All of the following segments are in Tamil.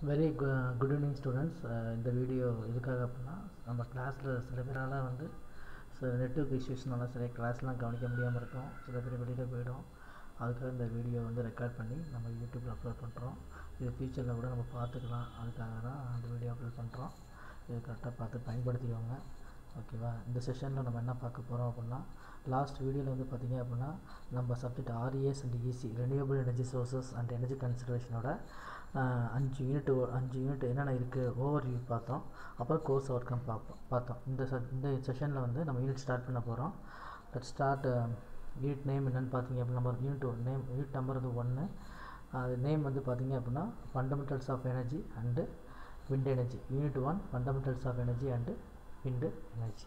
வெரி குட் ஈவினிங் ஸ்டூடெண்ட்ஸ் இந்த வீடியோ எதுக்காக அப்படின்னா நம்ம கிளாஸில் சில பேரால் வந்து சில நெட்ஒர்க் இஷ்யூஸ்னால சில கிளாஸ்லாம் கவனிக்க முடியாமல் இருக்கும் சில பேர் வெளியில் போயிடும் அதுக்காக இந்த வீடியோ வந்து ரெக்கார்ட் பண்ணி நம்ம யூடியூப்பில் அப்லோட் பண்ணுறோம் இது ஃபியூச்சரில் கூட நம்ம பார்த்துக்கலாம் அதுக்காக தான் அந்த வீடியோ அப்லோட் பண்ணுறோம் இது கரெக்டாக பார்த்து பயன்படுத்திக்கோங்க ஓகேவா இந்த செஷனில் நம்ம என்ன பார்க்க போகிறோம் அப்படின்னா லாஸ்ட் வீடியோவில் வந்து பார்த்திங்க அப்படின்னா நம்ம subject RES and EC renewable energy sources and energy கன்சர்வேஷனோட அஞ்சு யூனிட் அஞ்சு யூனிட் என்னென்ன இருக்குது ஓவர் வியூ பார்த்தோம் அப்புறம் கோர்ஸ் அவுட்கம் பார்ப்போம் பார்த்தோம் இந்த செ இந்த செஷனில் வந்து நம்ம யூனிட் ஸ்டார்ட் பண்ண போகிறோம் லெட் ஸ்டார்ட் யூனிட் நேம் என்னென்னு பார்த்தீங்க அப்படின்னா நம்ம யூனிட் நேம் யூனிட் நம்பர் வந்து ஒன்று அது நேம் வந்து பார்த்தீங்க அப்படின்னா fundamentals of energy and wind energy unit one fundamentals of energy and wind energy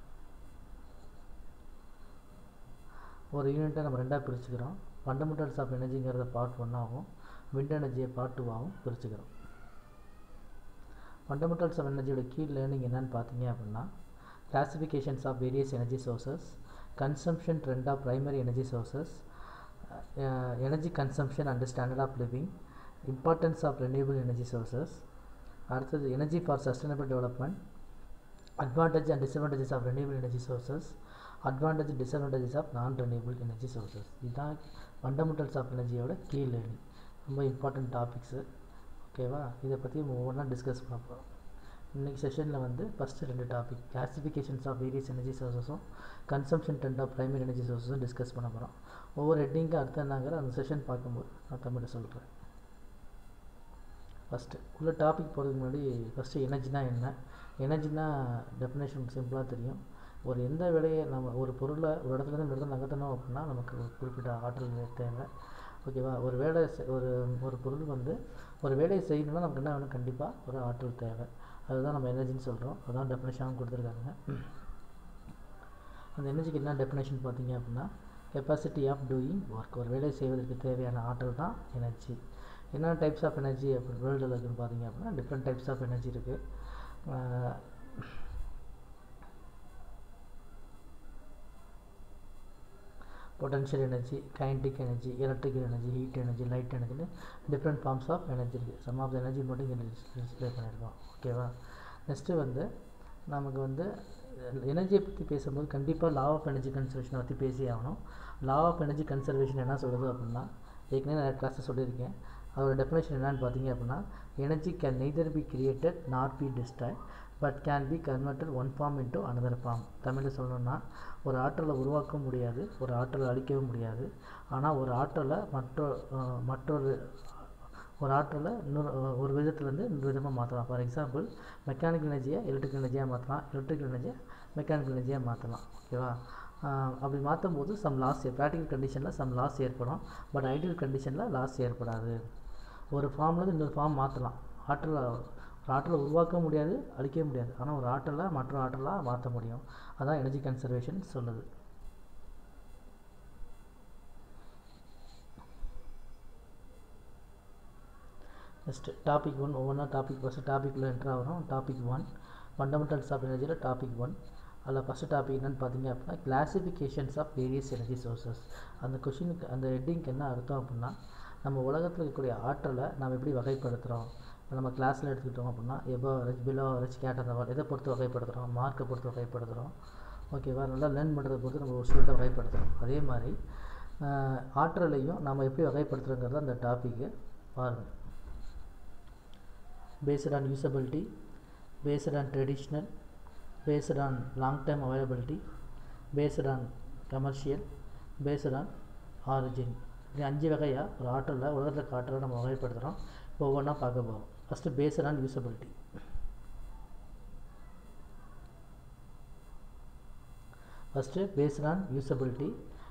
ஒரு யூனிட்டை நம்ம ரெண்டாக பிரிச்சுக்கிறோம் ஃபண்டமெண்டல்ஸ் ஆஃப் எனர்ஜிங்கிறத பார்ட் ஒன்னாகவும் விண்ட் எனர்ஜியை பார்ட் டூவாகவும் பிரிச்சுக்கிறோம் ஃபண்டமெண்டல்ஸ் ஆஃப் எனர்ஜியோட கீ லேர்னிங் என்னன்னு பார்த்தீங்க அப்படின்னா classifications of various energy sources consumption trend of primary energy sources energy consumption and standard of living importance of renewable energy sources அடுத்தது energy for sustainable development advantage and disadvantages of renewable energy sources advantage and disadvantages of non renewable energy sources இதுதான் ஃபண்டமெண்டல்ஸ் ஆஃப் எனர்ஜியோட கீ லேர்னிங் ரொம்ப இம்பார்ட்டன்ட் டாபிக்ஸு ஓகேவா இதை பற்றி ஒவ்வொன்றா டிஸ்கஸ் பண்ண போகிறோம் இன்றைக்கி செஷனில் வந்து ஃபஸ்ட்டு ரெண்டு topic classifications of various energy சோர்ஸஸும் consumption trend of primary energy சோர்ஸஸும் டிஸ்கஸ் பண்ண போகிறோம் ஒவ்வொரு ஹெட்டிங்க்கு அடுத்த என்னங்கிற அந்த செஷன் பார்க்கும்போது நான் தமிழில் சொல்கிறேன் ஃபஸ்ட்டு உள்ள டாபிக் போகிறதுக்கு முன்னாடி ஃபஸ்ட்டு எனர்ஜினா என்ன எனர்ஜினா டெஃபினேஷன் சிம்பிளாக தெரியும் ஒரு எந்த வேலையை நம்ம ஒரு பொருளை ஒரு இடத்துலேருந்து இந்த இடத்துல நகர்த்தணும் அப்படின்னா நமக்கு ஒரு குறிப்பிட்ட ஆற்றல் தேவை ஓகேவா ஒரு வேலை ஒரு ஒரு பொருள் வந்து ஒரு வேலையை செய்யணும்னா நமக்கு என்ன வேணும் கண்டிப்பாக ஒரு ஆற்றல் தேவை அதுதான் நம்ம எனர்ஜின்னு சொல்கிறோம் அதுதான் டெஃபினேஷனாகவும் கொடுத்துருக்காங்க அந்த எனர்ஜிக்கு என்ன டெஃபினேஷன் பார்த்தீங்க அப்படின்னா கெப்பாசிட்டி ஆஃப் டூயிங் ஒர்க் ஒரு வேலையை செய்வதற்கு தேவையான ஆற்றல் தான் எனர்ஜி என்னென்ன டைப்ஸ் ஆஃப் எனர்ஜி அப்படி வேர்ல்டில் இருக்குன்னு பார்த்தீங்க அப்படின்னா டிஃப்ரெண்ட் டைப்ஸ் ஆஃப் எனர்ஜி இருக்குது potential energy kinetic energy electrical energy heat energy light எனர்ஜின்னு டிஃப்ரெண்ட் ஃபார்ம்ஸ் ஆஃப் எனர்ஜி இருக்குது சம் ஆஃப் த எனர்ஜி மட்டும் இங்கே டிஸ்பிளே பண்ணியிருக்கோம் ஓகேவா நெக்ஸ்ட்டு வந்து நமக்கு வந்து எனர்ஜியை பற்றி பேசும்போது கண்டிப்பாக லா ஆஃப் எனர்ஜி கன்சர்வேஷனை பற்றி பேசி ஆகணும் லா ஆஃப் எனர்ஜி கன்சர்வேஷன் என்ன சொல்லுது அப்படின்னா ஏற்கனவே நிறைய கிளாஸில் சொல்லியிருக்கேன் அதோட டெஃபினேஷன் என்னன்னு பார்த்தீங்க அப்படின்னா energy can neither be created not be destroy but can be converted one form into another form தமிழில் சொல்லணும்னா ஒரு ஆற்றலை உருவாக்கவும் முடியாது ஒரு ஆற்றலை அழிக்கவும் முடியாது ஆனால் ஒரு ஆற்றலை மற்ற மற்றொரு ஒரு ஆற்றலை இன்னொரு ஒரு விதத்துலேருந்து இன்னொரு விதமாக மாற்றலாம் ஃபார் எக்ஸாம்பிள் மெக்கானிக்கல் எனர்ஜியை எலக்ட்ரிக்கல் எனர்ஜியாக மாற்றலாம் எலக்ட்ரிக்கல் எனர்ஜியை மெக்கானிக்கல் எனர்ஜியாக மாற்றலாம் ஓகேவா அப்படி மாற்றும் போது சம் லாஸ் ப்ராக்டிக்கல் கண்டிஷனில் சம் லாஸ் ஏற்படும் பட் ஐடியல் கண்டிஷனில் லாஸ் ஏற்படாது ஒரு ஃபார்ம்லேருந்து இன்னொரு ஃபார்ம் மாற்றலாம் ஆற்றலை ஒரு ஆற்றலை உருவாக்க முடியாது அழிக்க முடியாது ஆனால் ஒரு ஆற்றலை மற்ற ஆற்றலாக மாற்ற முடியும் அதான் எனர்ஜி கன்சர்வேஷன் சொல்லுது நெக்ஸ்ட்டு டாபிக் ஒன் ஒவ்வொன்றா டாபிக் ஃபஸ்ட்டு டாப்பிக்கில் என்ட்ரு ஆகிறோம் டாபிக் ஒன் ஃபண்டமெண்டல்ஸ் ஆஃப் எனர்ஜியில் டாபிக் ஒன் அதில் ஃபஸ்ட்டு டாபிக் என்னென்னு பார்த்தீங்க அப்படின்னா classifications of various energy sources அந்த கொஷினுக்கு அந்த ஹெட்டிங்க்கு என்ன அர்த்தம் அப்படின்னா நம்ம உலகத்தில் இருக்கக்கூடிய ஆற்றலை நம்ம எப்படி வகைப்படுத்துகிறோம் நம்ம கிளாஸில் எடுத்துக்கிட்டோம் அப்படின்னா எபோ ரெச் பிலோ ரெச் கேட்டர் எதை பொறுத்து வகைப்படுத்துகிறோம் மார்க்கை பொறுத்து வகைப்படுத்துகிறோம் ஓகேவா நல்லா லேர்ன் பண்ணுறதை பொறுத்து நம்ம ஒரு ஸ்டூடெண்ட்டை வகைப்படுத்துகிறோம் அதே மாதிரி ஆற்றலையும் நம்ம எப்படி வகைப்படுத்துகிறோங்கிறது அந்த டாப்பிக்கு பாருங்கள் based on usability based on traditional based on long term availability based on commercial based on origin இது அஞ்சு வகையாக ஒரு ஆற்றலில் உலகத்தில் ஆற்றலை நம்ம வகைப்படுத்துகிறோம் இப்போ ஒவ்வொன்றா பார்க்க போகிறோம் first based on usability first based on usability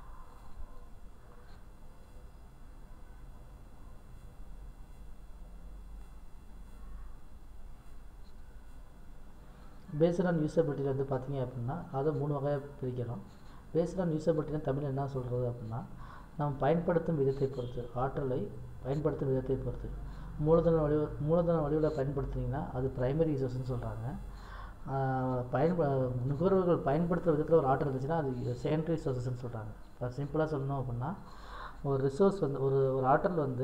based on யூசபிலிட்டியில் வந்து பார்த்தீங்க அப்படின்னா அதை மூணு வகையாக பிரிக்கிறோம் பேஸ்ட் ஆன் யூசபிலிட்டினா தமிழ் என்ன சொல்கிறது அப்படின்னா நாம் பயன்படுத்தும் விதத்தை பொறுத்து ஆற்றலை பயன்படுத்தும் விதத்தை பொறுத்து மூலதன வழி மூலதன வழிவில் பயன்படுத்துனீங்கன்னா அது ப்ரைமரி யூசர்ஸ்னு சொல்கிறாங்க பயன்ப நுகர்வோர்கள் பயன்படுத்துகிற விதத்தில் ஒரு ஆற்றல் இருந்துச்சுன்னா அது செகண்டரி சோர்சஸ்ன்னு சொல்கிறாங்க இப்போ சிம்பிளாக சொல்லணும் அப்படின்னா ஒரு ரிசோர்ஸ் வந்து ஒரு ஒரு ஆற்றல் வந்து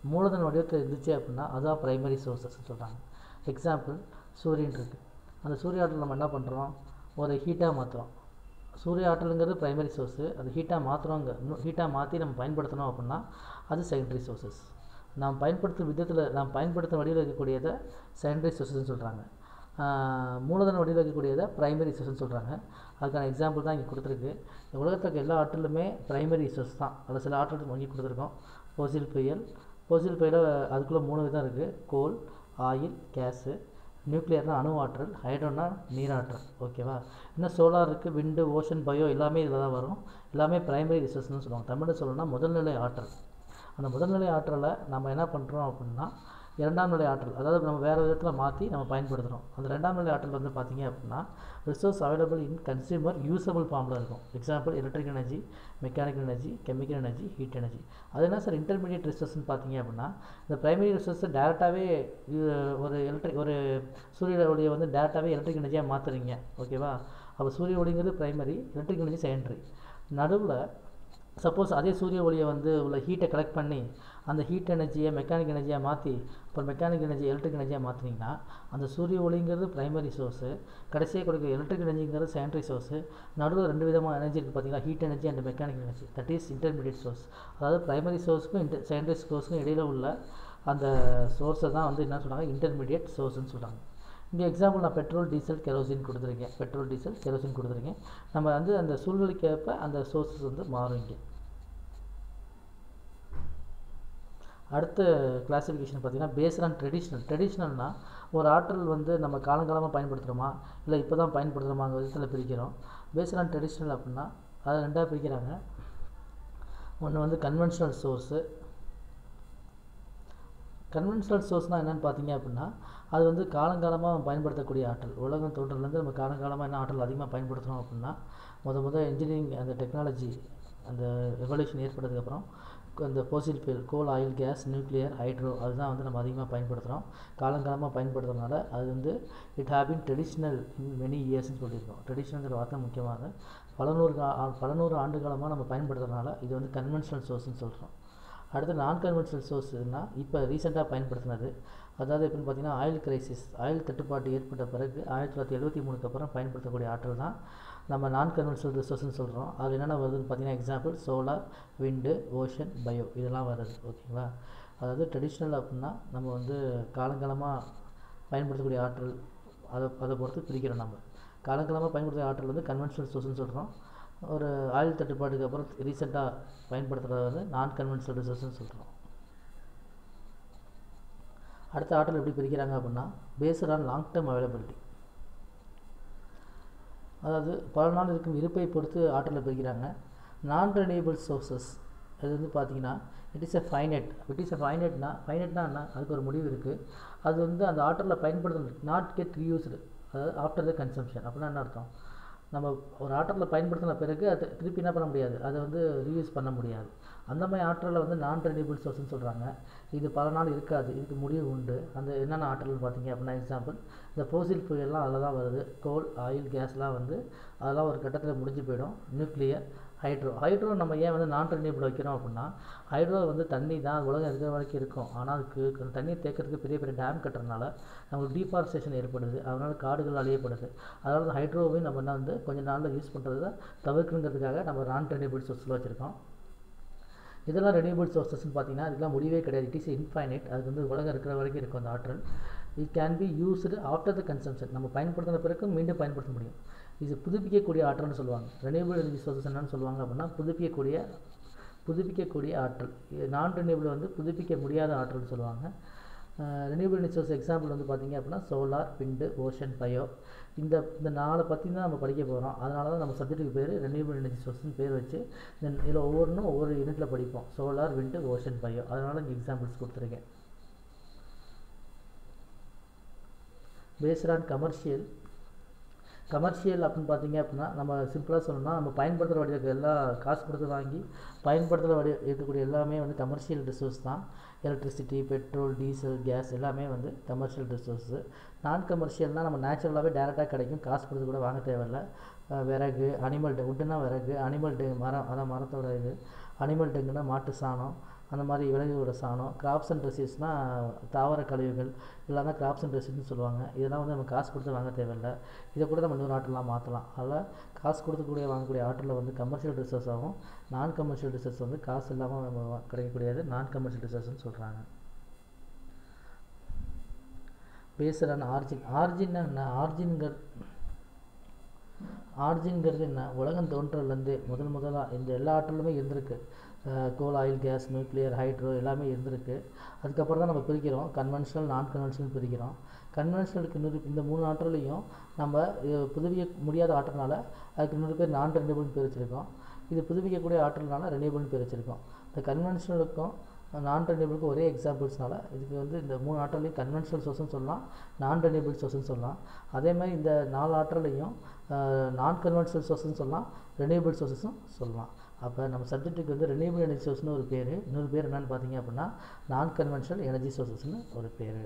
மூலதன வடிவத்தில் இருந்துச்சு அப்படின்னா அதான் ப்ரைமரி சோர்ஸஸ்ன்னு சொல்கிறாங்க எக்ஸாம்பிள் சூரியன் இருக்குது அந்த சூரிய ஆற்றல் நம்ம என்ன பண்ணுறோம் ஒரு ஹீட்டாக மாற்றுறோம் சூரிய ஆற்றலுங்கிறது ப்ரைமரி சோர்ஸு அது ஹீட்டாக மாற்றுறோங்க இன்னும் ஹீட்டாக மாற்றி நம்ம பயன்படுத்தணும் அப்படின்னா அது செகண்டரி சோர்ஸஸ் நாம் பயன்படுத்தும் விதத்தில் நாம் பயன்படுத்தும் வடிவில் இருக்கக்கூடியதை செகண்டரி சோர்ஸஸ்ன்னு சொல்கிறாங்க மூலதன வடிவில் இருக்கக்கூடியதை ப்ரைமரி சோர்ஸ்னு சொல்கிறாங்க அதுக்கான எக்ஸாம்பிள் தான் இங்கே கொடுத்துருக்கு உலகத்தில் இருக்க எல்லா ஆற்றலுமே ப்ரைமரி சோர்ஸ் தான் அதில் சில ஆற்றல் வாங்கி கொடுத்துருக்கோம் போசில் புயல் போசில் புயல அதுக்குள்ளே மூணு விதம் இருக்குது கோல் ஆயில் கேஸு நியூக்ளியர்னால் அணு ஆற்றல் ஹைட்ரோனா நீராற்றல் ஓகேவா இன்னும் சோலார் இருக்குது விண்டு ஓஷன் பயோ எல்லாமே இதில் தான் வரும் எல்லாமே ப்ரைமரி ரிசோர்ஸ்னு சொல்லுவாங்க தமிழில் சொல்லணும்னா முதல்நிலை ஆற்றல் அந்த முதல்நிலை ஆற்றலை நம்ம என்ன பண்ணுறோம் அப்படின்னா இரண்டாம் நிலை ஆற்றல் அதாவது நம்ம வேறு விதத்தில் மாற்றி நம்ம பயன்படுத்துகிறோம் அந்த ரெண்டாம் நிலை ஆற்றல் வந்து பார்த்திங்க அப்படின்னா resource available in consumer usable ஃபார்மில் இருக்கும் example electric energy mechanical energy chemical energy heat energy அது என்ன சார் இன்டர்மீடியட் ரிசோர்ஸ்னு பார்த்தீங்க அப்படின்னா இந்த ப்ரைமரி ரிசோர்ஸை டேரெக்டாகவே ஒரு எலக்ட்ரிக் ஒரு சூரிய ஒளியை வந்து டேரெக்டாகவே எலக்ட்ரிக் எனர்ஜியாக மாற்றுறீங்க ஓகேவா அப்போ சூரிய ஒளிங்கிறது ப்ரைமரி எலக்ட்ரிக் எனர்ஜி செகண்டரி நடுவில் சப்போஸ் அதே சூரிய ஒளியை வந்து உள்ள ஹீட்டை கலெக்ட் பண்ணி அந்த ஹீட் எனர்ஜியை மெக்கானிக் எனர்ஜியாக மாற்றி அப்புறம் மெக்கானிக் எனர்ஜி எலக்ட்ரிக் எனர்ஜியாக மாற்றினீங்கன்னா அந்த சூரிய ஒளிங்கிறது ப்ரைமரி சோர்ஸு கடைசியாக கொடுக்குற எலக்ட்ரிக் எனர்ஜிங்கிறது செகண்டரி சோர்ஸு நடுவில் ரெண்டு விதமான எனர்ஜி இருக்குது பார்த்தீங்களா heat energy and mechanic energy that is intermediate source அதாவது ப்ரைமரி சோர்ஸுக்கும் இன்டர் செகண்டரி சோர்ஸுக்கும் இடையில் உள்ள அந்த சோர்ஸை தான் வந்து என்ன சொல்கிறாங்க இன்டர்மீடியட் சோர்ஸ்னு சொல்கிறாங்க இங்கே எக்ஸாம்பிள் நான் பெட்ரோல் டீசல் கெரோசின் கொடுத்துருக்கேன் பெட்ரோல் டீசல் கெரோசின் கொடுத்துருக்கேன் நம்ம வந்து அந்த சூழ்நிலைக்கேற்ப அந்த சோர்ஸஸ் வந்து மாறும் இங்கே அடுத்த கிளாஸிஃபிகேஷன் பார்த்திங்கன்னா பேஸ்ட் ஆன் ட்ரெடிஷ்னல் ட்ரெடிஷ்னல்னால் ஒரு ஆற்றல் வந்து நம்ம காலங்காலமாக பயன்படுத்துகிறோமா இல்லை இப்போ தான் பயன்படுத்துகிறோமாங்கிற விதத்தில் பிரிக்கிறோம் பேஸ்ட் ஆன் ட்ரெடிஷ்னல் அப்படின்னா அதை ரெண்டாக பிரிக்கிறாங்க ஒன்று வந்து கன்வென்ஷனல் சோர்ஸு கன்வென்ஷனல் சோர்ஸ்னால் என்னென்னு பார்த்தீங்க அப்படின்னா அது வந்து காலங்காலமாக பயன்படுத்தக்கூடிய ஆற்றல் உலகம் தோன்றதுலேருந்து நம்ம காலங்காலமாக என்ன ஆற்றல் அதிகமாக பயன்படுத்துகிறோம் அப்படின்னா முத முத இன்ஜினியரிங் அந்த டெக்னாலஜி அந்த ரெவல்யூஷன் ஏற்பட்டதுக்கப்புறம் இந்த fossil fuel coal oil gas nuclear hydro அதுதான் வந்து நம்ம அதிகமாக பயன்படுத்துகிறோம் காலங்காலமாக பயன்படுத்துறதுனால அது வந்து it have been traditional in many இயர்ஸ்னு சொல்லியிருக்கோம் ட்ரெடிஷ்னல்ங்கிற வார்த்தை முக்கியமாக பல நூறு பல நூறு ஆண்டு காலமாக நம்ம பயன்படுத்துறதுனால இது வந்து கன்வென்ஷனல் சோர்ஸ்னு சொல்கிறோம் அடுத்து நான் கன்வென்ஷனல் சோர்ஸ்னா இப்போ ரீசெண்டாக பயன்படுத்தினது அதாவது எப்படின்னு பார்த்தீங்கன்னா ஆயில் கிரைசிஸ் ஆயில் தட்டுப்பாடு ஏற்பட்ட பிறகு ஆயிரத்தி தொள்ளாயிரத்தி எழுபத்தி மூணுக்கு அப்புறம் பயன்படுத்தக்கூடிய ஆற்றல் தான் நம்ம நான் கன்வென்ஷனல் ரிசோர்ஸ்னு சொல்கிறோம் அது என்னென்ன வருதுன்னு பார்த்தீங்கன்னா example solar wind ocean bio இதெல்லாம் வருது ஓகேங்களா அதாவது ட்ரெடிஷ்னல் அப்படின்னா நம்ம வந்து காலங்காலமாக பயன்படுத்தக்கூடிய ஆற்றல் அதை அதை பொறுத்து பிரிக்கிறோம் நம்ம காலங்காலமாக பயன்படுத்தக்கூடிய ஆற்றல் வந்து கன்வென்ஷனல் சோர்ஸ்னு சொல்கிறோம் ஒரு ஆயில் தட்டுப்பாட்டுக்கு அப்புறம் ரீசெண்டாக பயன்படுத்துகிறது வந்து நான் கன்வென்ஷனல் ரிசோர்ஸ்னு சொல்கிறோம் அடுத்த ஆற்றல் எப்படி பிரிக்கிறாங்க அப்படின்னா based on long term availability அதாவது பல நாள் இருக்கும் இருப்பை பொறுத்து ஆற்றலை பிரிக்கிறாங்க நான் ரெனியூபிள் சோர்சஸ் அது வந்து பார்த்தீங்கன்னா it is a finite it is a ஃபைனட்னா ஃபைனட்னா என்ன அதுக்கு ஒரு முடிவு இருக்குது அது வந்து அந்த ஆற்றலை பயன்படுத்த நாட் கெட் ரியூஸ்டு அதாவது ஆஃப்டர் த கன்சம்ஷன் அப்படின்னா என்ன அர்த்தம் நம்ம ஒரு ஆற்றலை பயன்படுத்தின பிறகு அது திருப்பி என்ன பண்ண முடியாது அதை வந்து ரீயூஸ் பண்ண முடியாது அந்த மாதிரி ஆற்றலை வந்து நான் ரெனியூபிள் சோர்ஸ்னு சொல்கிறாங்க இது பல நாள் இருக்காது இதுக்கு முடிவு உண்டு அந்த என்னென்ன ஆற்றல்னு பார்த்தீங்க அப்படின்னா எக்ஸாம்பிள் இந்த ஃபோசில் ஃபியூயல்லாம் அதில் தான் வருது கோல் ஆயில் கேஸ்லாம் வந்து அதெல்லாம் ஒரு கட்டத்தில் முடிஞ்சு போயிடும் நியூக்ளியர் ஹைட்ரோ ஹைட்ரோ நம்ம ஏன் வந்து நான் ரெனியூபிள் வைக்கிறோம் அப்படின்னா ஹைட்ரோ வந்து தண்ணி தான் உலகம் இருக்கிற வரைக்கும் இருக்கும் ஆனால் அதுக்கு அந்த தண்ணியை தேக்கிறதுக்கு பெரிய பெரிய டேம் கட்டுறதுனால நம்மளுக்கு டீஃபாரஸ்டேஷன் ஏற்படுது அதனால் காடுகள் அழியப்படுது அதனால அந்த ஹைட்ரோவையும் நம்ம என்ன வந்து கொஞ்ச நாளில் யூஸ் பண்ணுறத தவிர்க்கணுங்கிறதுக்காக நம்ம நான் ரெனியூபிள் சோர்ஸில் வச்சுருக்கோம் இதெல்லாம் ரெனியூபிள் சோர்சஸ்ன்னு பார்த்தீங்கன்னா இதுக்கெல்லாம் முடிவே கிடையாது இட் இஸ் இன்ஃபைனைட் அது வந்து உலகம் இருக்கிற வரைக்கும் இருக்கும் அந்த ஆற்றல் it can be used after the consumption நம்ம பயன்படுத்தின பிறகு மீண்டும் பயன்படுத்த முடியும் இது புதுப்பிக்கக்கூடிய ஆற்றல்னு சொல்லுவாங்க ரெனியூபிள் எனர்ஜி சோர்சஸ் என்னன்னு சொல்லுவாங்க அப்படின்னா புதுப்பிக்கக்கூடிய புதுப்பிக்கக்கூடிய ஆற்றல் நான் ரெனியூபிள் வந்து புதுப்பிக்க முடியாத ஆற்றல்னு சொல்லுவாங்க ரெனியூபிள் எனர்ஜி சோர்ஸ் எக்ஸாம்பிள் வந்து பார்த்திங்க அப்படின்னா சோலார் விண்டு ஓஷன் பயோ இந்த இந்த நாளை பற்றி தான் நம்ம படிக்க போகிறோம் அதனால தான் நம்ம சப்ஜெக்ட்டுக்கு பேர் ரெனியூபிள் எனர்ஜி சோர்ஸ்னு பேர் வச்சு இந்த இதில் ஒவ்வொன்றும் ஒவ்வொரு யூனிட்டில் படிப்போம் சோலார் விண்டு ஓஷன் பயோ அதனால இங்கே எக்ஸாம்பிள்ஸ் கொடுத்துருக்கேன் பேஸ்ட் ஆன் கமர்ஷியல் கமர்ஷியல் அப்படின்னு பார்த்தீங்க அப்படின்னா நம்ம சிம்பிளாக சொல்லணும்னா நம்ம பயன்படுத்துகிற வடிவ எல்லா காசு கொடுத்து வாங்கி பயன்படுத்துகிற வடி இருக்கக்கூடிய எல்லாமே வந்து கமர்ஷியல் ரிசோர்ஸ் தான் எலக்ட்ரிசிட்டி பெட்ரோல் டீசல் கேஸ் எல்லாமே வந்து கமர்ஷியல் ரிசோர்ஸு நான் கமர்ஷியல்னால் நம்ம நேச்சுரலாகவே டேரெக்டாக கிடைக்கும் காசு கொடுத்து கூட வாங்க தேவையில்ல விறகு அனிமல் டெ உட்டுனா விறகு அனிமல் டெ மரம் அதான் மரத்தோட இது அனிமல் டெங்குனா மாட்டு சாணம் அந்த மாதிரி விலங்குகளோட சாணம் கிராப்ஸ் அண்ட் ரெசிஸ்னால் தாவர கழிவுகள் இதெல்லாம் தான் கிராப்ஸ் அண்ட் ரெசிஸ்னு சொல்லுவாங்க இதெல்லாம் வந்து நம்ம காசு கொடுத்து வாங்க தேவையில்லை இதை கூட நம்ம இன்னொரு ஆற்றலாம் மாற்றலாம் அதில் காசு கொடுத்துக்கூடிய வாங்கக்கூடிய ஆற்றலில் வந்து கமர்ஷியல் ரிசோர்ஸ் ஆகும் நான் கமர்ஷியல் ரிசோர்ஸ் வந்து காசு இல்லாமல் நம்ம வா- கிடைக்கக்கூடியது நான் கமர்ஷியல் ரிசோர்ஸ்னு சொல்கிறாங்க பேஸ்ட் ஆன் ஆர்ஜின் ஆர்ஜின் என்ன ஆர்ஜின்கிற ஆர்ஜின்ங்கிறது என்ன உலகம் தோன்றதுலேருந்து முதல் முதலாக இந்த எல்லா ஆற்றலுமே இருந்திருக்கு coal oil gas nuclear hydro எல்லாமே இருந்திருக்கு அதுக்கப்புறம் தான் நம்ம பிரிக்கிறோம் கன்வென்ஷனல் நான் கன்வென்ஷனல் பிரிக்கிறோம் கன்வென்ஷனலுக்கு இன்னொரு இந்த மூணு ஆற்றலையும் நம்ம அஹ், புதுப்பிக்க முடியாத ஆற்றல்னால அதுக்கு இன்னொரு பேர் நான் ரெனியூபிள்னு பிரிச்சிருக்கோம் இது புதுப்பிக்கக்கூடிய ஆற்றல்னால ரெனியூபிள்னு பிரிச்சிருக்கோம் இந்த கன்வென்ஷனலுக்கும் நான் ரெனியூபிளுக்கும் ஒரே எக்ஸாம்பிள்ஸ்னால இதுக்கு வந்து இந்த மூணு ஆற்றலையும் கன்வென்ஷனல் சோர்ஸ்னு சொல்லலாம் நான் ரெனியூபிள் சோர்ஸ்னு சொல்லலாம் அதே மாதிரி இந்த நாலு ஆற்றலையும் நான் கன்வென்ஷனல் சோர்ஸ்னு சொல்லலாம் ரெனியூபிள் சோர்ஸஸும் சொல்லலாம் அப்போ நம்ம சப்ஜெக்ட்டுக்கு வந்து ரெனியூபிள் எனர்ஜி சோர்ஸ்னு ஒரு பேர் இன்னொரு பேர் என்னன்னு பார்த்தீங்க அப்படின்னா நான் கன்வென்ஷனல் எனர்ஜி சோர்ஸஸ்னு ஒரு பேர்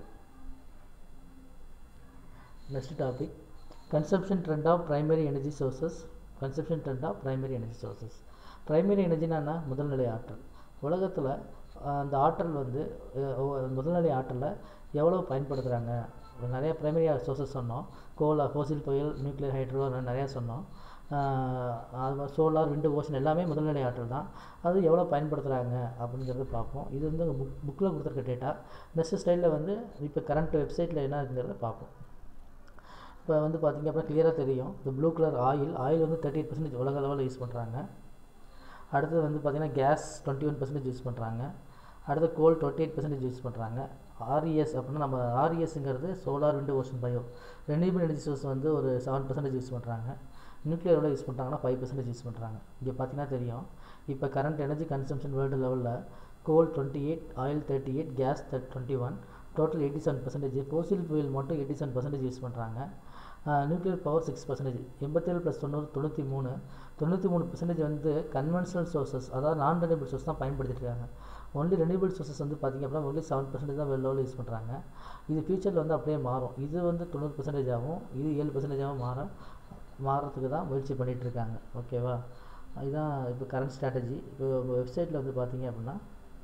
next topic consumption trend of primary energy sources consumption trend of primary energy sources primary எனர்ஜினா என்ன முதல்நிலை ஆற்றல் உலகத்தில் அந்த ஆற்றல் வந்து அஹ், ஒ- முதல்நிலை ஆற்றலை எவ்வளோ பயன்படுத்துகிறாங்க நிறைய பிரைமரி சோர்சஸ் சொன்னோம் கோலா ஃபோசில் புயல் நியூக்ளியர் ஹைட்ரோ நிறையா சொன்னோம் ஆஹ், அது சோலார் விண்டு ஓஷன் எல்லாமே முதல்நிலை ஆற்றல் தான் அது எவ்வளோ பயன்படுத்துகிறாங்க அப்படிங்கிறத பார்ப்போம் இது வந்து புக் புக்கில் கொடுத்துருக்க டேட்டா நெக்ஸ்ட் ஸ்டைலில் வந்து இப்போ கரண்ட் வெப்சைட்டில் என்ன இருக்குங்கிறத பார்ப்போம் இப்போ வந்து பார்த்திங்க அப்படின்னா கிளியராக தெரியும் இந்த ப்ளூ கலர் ஆயில் ஆயில் வந்து தேர்ட்டி எயிட் பர்சன்டேஜ் உலக லெவலில் யூஸ் பண்ணுறாங்க அடுத்தது வந்து பார்த்திங்கன்னா gas twenty one percentage use பண்ணுறாங்க அடுத்து coal twenty eight percentage use பண்ணுறாங்க ஆர்இஎஸ் அப்படின்னா நம்ம ஆர்இஎஸ்ங்கிறது solar wind ocean bio renewable energy source வந்து ஒரு செவன் பர்சன்டேஜ் யூஸ் பண்ணுறாங்க நியூக்ளியரோட யூஸ் பண்ணுறாங்கன்னா ஃபைவ் பர்சன்டேஜ் யூஸ் பண்ணுறாங்க இங்கே பார்த்தீங்கன்னா தெரியும் இப்போ கரண்ட் எனர்ஜி கன்சம்ஷன் வேர்ல்டு லெவலில் coal twenty eight oil thirty eight gas twenty one total eighty seven percentage fossil fuel மட்டும் எயிட்டி செவன் பர்சன்டேஜ் யூஸ் பண்ணுறாங்க நியூக்ளியர் பவர் சிக்ஸ் பர்சன்டேஜ் எண்பத்தேழு ப்ளஸ் தொண்ணூறு தொண்ணூற்றி மூணு தொண்ணூற்றி மூணு பர்சன்டேஜ் வந்து கன்வென்ஷனல் சோர்சஸ் அதாவது நான் ரெனியூபிள் சோர்ஸ் தான் பயன்படுத்திட்டு இருக்காங்க ஒன்லி ரெனியூபிள் சோர்சஸ் வந்து பார்த்திங்க அப்படின்னா ஒன்லி செவன் பர்சன்டேஜ் தான் வேர்ல்டு லெவலில் யூஸ் பண்ணுறாங்க இது ஃபியூச்சரில் வந்து அப்படியே மாறும் இது வந்து தொண்ணூறு பர்சன்டேஜ் ஆகும் இது ஏழு பர்சன்டேஜாகவும் மாற மாறுறதுக்கு தான் முயற்சி பண்ணிகிட்டு இருக்காங்க ஓகேவா இதுதான் இப்போ கரண்ட் ஸ்ட்ராட்டஜி இப்போ உங்கள் வெப்சைட்டில் வந்து பார்த்தீங்க அப்படின்னா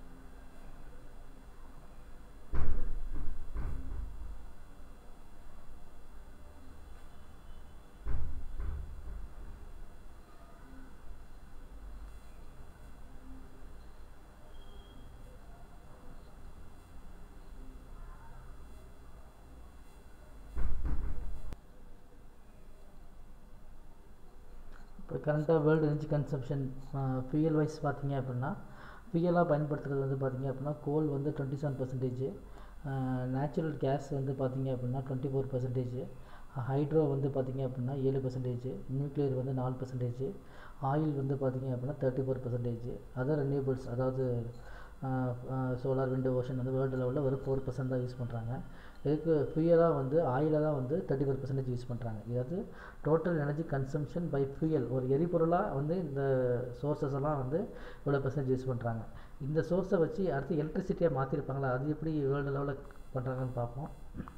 இப்போ கரண்ட்டாக world energy consumption fuel wise பார்த்தீங்க அப்படின்னா ஃபியூயலாக பயன்படுத்துறது வந்து பார்த்தீங்க அப்படின்னா கோல் வந்து twenty seven percentage natural gas வந்து பார்த்தீங்க அப்படின்னா டுவெண்ட்டி ஃபோர் பர்சன்டேஜ் ஹைட்ரோ வந்து பார்த்தீங்க அப்படின்னா ஏழு பர்சன்டேஜ் நியூக்ளியர் வந்து நாலு பர்சன்டேஜ் ஆயில் வந்து பார்த்தீங்க அப்படின்னா thirty four percentage other renewables அதாவது சோலார் விண்டோ ஓஷன் வந்து வேர்ல்டு லெவலில் வெறும் ஃபோர் பர்சன்ட் தான் யூஸ் பண்ணுறாங்க இதுக்கு ஃபியூயலாக வந்து ஆயிலை தான் வந்து தேர்ட்டி ஃபோர் பர்சன்டேஜ் யூஸ் பண்ணுறாங்க இதாவது total energy consumption by fuel ஒரு எரிபொருளாக வந்து இந்த சோர்சஸ் எல்லாம் வந்து இவ்வளோ பர்சன்டேஜ் யூஸ் பண்ணுறாங்க இந்த சோர்ஸை வச்சு அடுத்து எலக்ட்ரிசிட்டியாக மாற்றிருப்பாங்களா அது எப்படி வேர்ல்டு லெவலில் பண்ணுறாங்கன்னு பார்ப்போம்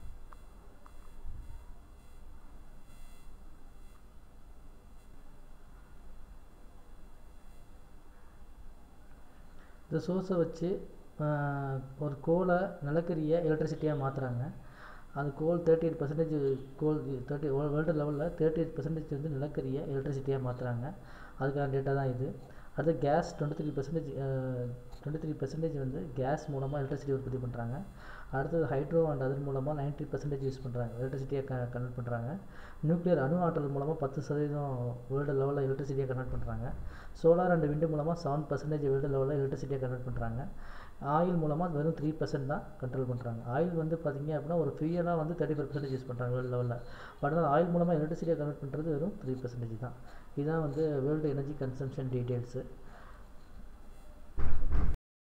இந்த சோர்ஸை வச்சு ஆஹ், ஒரு கோலை நிலக்கரியை எலக்ட்ரிசிட்டியாக மாற்றுறாங்க அது coal thirty eight percentage coal thirty world லெவலில் தேர்ட்டி எயிட் பர்சன்டேஜ் வந்து நிலக்கரியை எலக்ட்ரிசிட்டியாக மாற்றுறாங்க அதுக்கான டேட்டா தான் இது அடுத்து gas twenty three percentage twenty three percentage வந்து கேஸ் மூலமாக எலக்ட்ரிசிட்டி உற்பத்தி பண்ணுறாங்க அடுத்தது ஹைட்ரோ அண்ட் அதன் மூலமாக நைன்ட்டி பர்சன்டேஜ் யூஸ் பண்ணுறாங்க எலக்ட்ரிசிட்டியை க கன்வெர்ட் பண்ணுறாங்க நியூக்ளியர் அணு ஆற்றல் மூலமாக பத்து சதவீதம் வேர்ல்டு லெவலில் எலக்ட்ரிசிட்டியை கன்வெர்ட் பண்ணுறாங்க சோலார் அண்ட் விண்டு மூலமாக செவன் பர்சன்டேஜ் வேர்ல்டு லெவலில் எலக்ட்ரிசிட்டியை கன்வெர்ட் பண்ணுறாங்க ஆயில் மூலமாக வெறும் த்ரீ பர்சன்ட் தான் கண்ட்ரோல் பண்ணுறாங்க ஆயில் வந்து பார்த்தீங்க அப்படின்னா ஒரு ஃபியூயலாக வந்து தேர்ட்டி ஃபைவ் பர்சன்டேஜ் யூஸ் பண்ணுறாங்க வேர்ல்டு லெவலில் பட் ஆனால் ஆயில் மூலமாக எலக்ட்ரிசிட்டியை கன்வெர்ட் பண்ணுறது வெறும் த்ரீ பர்சன்டேஜ் தான் இதுதான் வந்து வேர்ல்டு எனர்ஜி கன்சம்ஷன் டீட்டெயில்ஸு